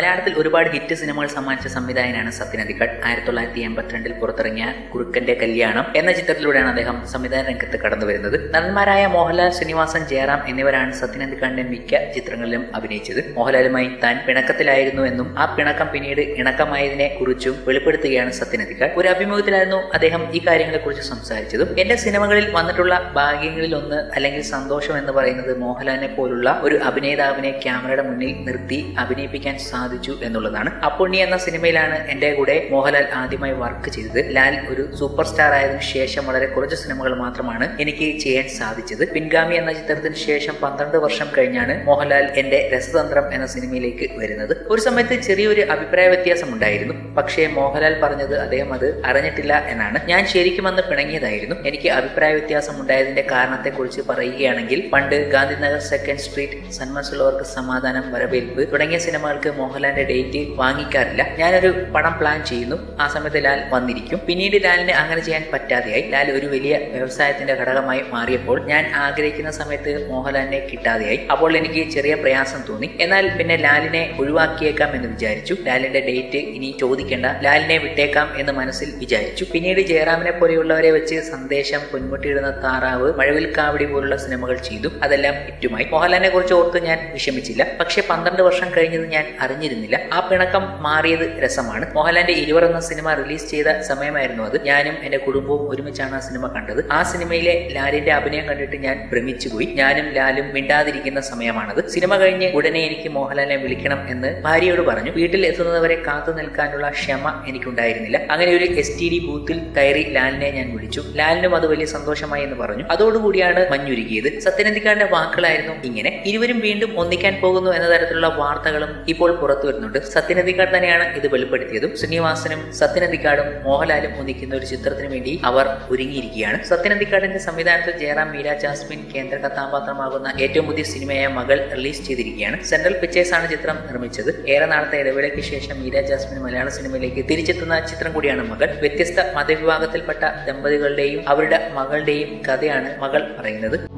മലയാളത്തിൽ ഒരുപാട് ഹിറ്റ് സിനിമകൾ സമ്മാനിച്ച സംവിധായകനാണ് സത്യൻ അന്തിക്കാട് ആയിരത്തി തൊള്ളായിരത്തി എൺപത്തിരണ്ടിൽ പുറത്തിറങ്ങിയ കുറുക്കന്റെ കല്യാണം എന്ന ചിത്രത്തിലൂടെയാണ് അദ്ദേഹം സംവിധാന രംഗത്ത് കടന്നു വരുന്നത് നടന്മാരായ മോഹൻലാൽ ശ്രീനിവാസൻ ജയറാം എന്നിവരാണ് സത്യൻ അന്തിക്കാടിന്റെ മിക്ക ചിത്രങ്ങളിലും അഭിനയിച്ചത് മോഹൻലാലുമായി താൻ പിണക്കത്തിലായിരുന്നു എന്നും ആ പിണക്കം പിന്നീട് ഇണക്കമായതിനെ കുറിച്ചും വെളിപ്പെടുത്തുകയാണ് സത്യൻ അന്തിക്കാട് ഒരു അഭിമുഖത്തിലായിരുന്നു അദ്ദേഹം ഈ കാര്യങ്ങളെക്കുറിച്ച് സംസാരിച്ചതും എന്റെ സിനിമകളിൽ വന്നിട്ടുള്ള ഭാഗ്യങ്ങളിൽ ഒന്ന് അല്ലെങ്കിൽ സന്തോഷം എന്ന് പറയുന്നത് മോഹൻലാലിനെ പോലുള്ള ഒരു അഭിനേതാവിനെ ക്യാമറയുടെ മുന്നിൽ നിർത്തി അഭിനയിപ്പിക്കാൻ സാധിച്ചു എന്നുള്ളതാണ് അപ്പുണ്ണി എന്ന സിനിമയിലാണ് എന്റെ കൂടെ മോഹൻലാൽ ആദ്യമായി വർക്ക് ചെയ്തത് ലാൽ ഒരു സൂപ്പർ സ്റ്റാർ ആയതിനു ശേഷം വളരെ കുറച്ച് സിനിമകൾ മാത്രമാണ് എനിക്ക് ചെയ്യാൻ സാധിച്ചത് പിൻഗാമി എന്ന ചിത്രത്തിന് ശേഷം പന്ത്രണ്ട് വർഷം കഴിഞ്ഞാണ് മോഹൻലാൽ എന്റെ രസതന്ത്രം എന്ന സിനിമയിലേക്ക് വരുന്നത് ഒരു സമയത്ത് ചെറിയൊരു അഭിപ്രായ വ്യത്യാസം ഉണ്ടായിരുന്നു പക്ഷേ മോഹൻലാൽ പറഞ്ഞത് അദ്ദേഹം അത് അറിഞ്ഞിട്ടില്ല എന്നാണ് ഞാൻ ശരിക്കും അന്ന് പിണങ്ങിയതായിരുന്നു എനിക്ക് അഭിപ്രായ വ്യത്യാസം ഉണ്ടായതിന്റെ കാരണത്തെക്കുറിച്ച് പറയുകയാണെങ്കിൽ പണ്ട് ഗാന്ധിനഗർ സെക്കൻഡ് സ്ട്രീറ്റ് സന്മസുള്ളവർക്ക് സമാധാനം വരവേൽപ്പ് തുടങ്ങിയ സിനിമകൾക്ക് മോഹൻലാലിന്റെ ഡേറ്റ് വാങ്ങിക്കാറില്ല ഞാനൊരു പടം പ്ലാൻ ചെയ്യുന്നു ആ സമയത്ത് ലാൽ വന്നിരിക്കും പിന്നീട് ലാലിന് അങ്ങനെ ചെയ്യാൻ പറ്റാതെയായി ലാൽ ഒരു വലിയ വ്യവസായത്തിന്റെ ഘടകമായി മാറിയപ്പോൾ ഞാൻ ആഗ്രഹിക്കുന്ന സമയത്ത് മോഹൻലാലിനെ കിട്ടാതെയായി അപ്പോൾ എനിക്ക് ചെറിയ പ്രയാസം തോന്നി എന്നാൽ പിന്നെ ലാലിനെ ഒഴിവാക്കിയേക്കാം എന്ന് വിചാരിച്ചു ലാലിന്റെ ഡേറ്റ് ഇനി ചോദിക്കേണ്ട ലാലിനെ വിട്ടേക്കാം എന്ന് മനസ്സിൽ വിചാരിച്ചു പിന്നീട് ജയറാമിനെ പോലെയുള്ളവരെ വെച്ച് സന്ദേശം പൊന്മുട്ടിയിടുന്ന താറാവ് മഴവിൽക്കാവടി പോലുള്ള സിനിമകൾ ചെയ്തു അതെല്ലാം ഹിറ്റുമായി മോഹൻലാലിനെ കുറിച്ച് ഓർത്ത് ഞാൻ വിഷമിച്ചില്ല പക്ഷെ പന്ത്രണ്ട് വർഷം കഴിഞ്ഞത് ഞാൻ അറിഞ്ഞിരുന്നില്ല ആ പിണക്കം മാറിയത് രസമാണ് മോഹൻലാലിന്റെ ഇരുവർ എന്ന സിനിമ റിലീസ് ചെയ്ത സമയമായിരുന്നു അത് ഞാനും എന്റെ കുടുംബവും ഒരുമിച്ചാണ് ആ സിനിമ കണ്ടത് ആ സിനിമയിലെ ലാലിന്റെ അഭിനയം കണ്ടിട്ട് ഞാൻ ഭ്രമിച്ചുപോയി ഞാനും ലാലും മിണ്ടാതിരിക്കുന്ന സമയമാണത് സിനിമ കഴിഞ്ഞ് ഉടനെ എനിക്ക് മോഹൻലാലിനെ വിളിക്കണം എന്ന് ഭാര്യയോട് പറഞ്ഞു വീട്ടിൽ എത്തുന്നതുവരെ കാത്തു നിൽക്കാനുള്ള ക്ഷമ എനിക്കുണ്ടായിരുന്നില്ല അങ്ങനെ ഒരു എസ് ടി ഡി ബൂത്തിൽ കയറി ലാലിനെ ഞാൻ വിളിച്ചു ലാലിനും അത് വലിയ സന്തോഷമായി എന്ന് പറഞ്ഞു അതോടുകൂടിയാണ് മഞ്ഞുരുകിയത് സത്യനന്ദിക്കാരന്റെ വാക്കുകളായിരുന്നു ഇങ്ങനെ ഇരുവരും വീണ്ടും ഒന്നിക്കാൻ പോകുന്നു എന്ന തരത്തിലുള്ള വാർത്തകളും ഇപ്പോൾ പുറത്തു വരുന്നുണ്ട് സത്യനന്ദിക്കാട് തന്നെയാണ് ഇത് വെളിപ്പെടുത്തിയതും ശ്രീനിവാസനും സത്യനന്ദിക്കാടും മോഹൻലാലും ഒന്നിക്കുന്ന ഒരു ചിത്രത്തിന് വേണ്ടി അവർ ഒരുങ്ങിയിരിക്കുകയാണ് സത്യനന്ദിക്കാടിന്റെ സംവിധാനത്തിൽ ജയറാം മീര ജാസ്മിൻ കേന്ദ്ര കഥാപാത്രമാകുന്ന ഏറ്റവും പുതിയ സിനിമയായ മകൾ റിലീസ് ചെയ്തിരിക്കുകയാണ് സെൻട്രൽ പിക്ചേഴ്സ് ആണ് ചിത്രം നിർമ്മിച്ചത് ഏറെ നാളത്തെ ഇടവേളയ്ക്ക് ശേഷം മീര ജാസ്മിൻ മലയാള സിനിമയിലേക്ക് തിരിച്ചെത്തുന്ന ചിത്രം കൂടിയാണ് മകൾ വ്യത്യസ്ത മതവിഭാഗത്തിൽപ്പെട്ട ദമ്പതികളുടെയും അവരുടെ മകളുടെയും കഥയാണ് മകൾ പറയുന്നത്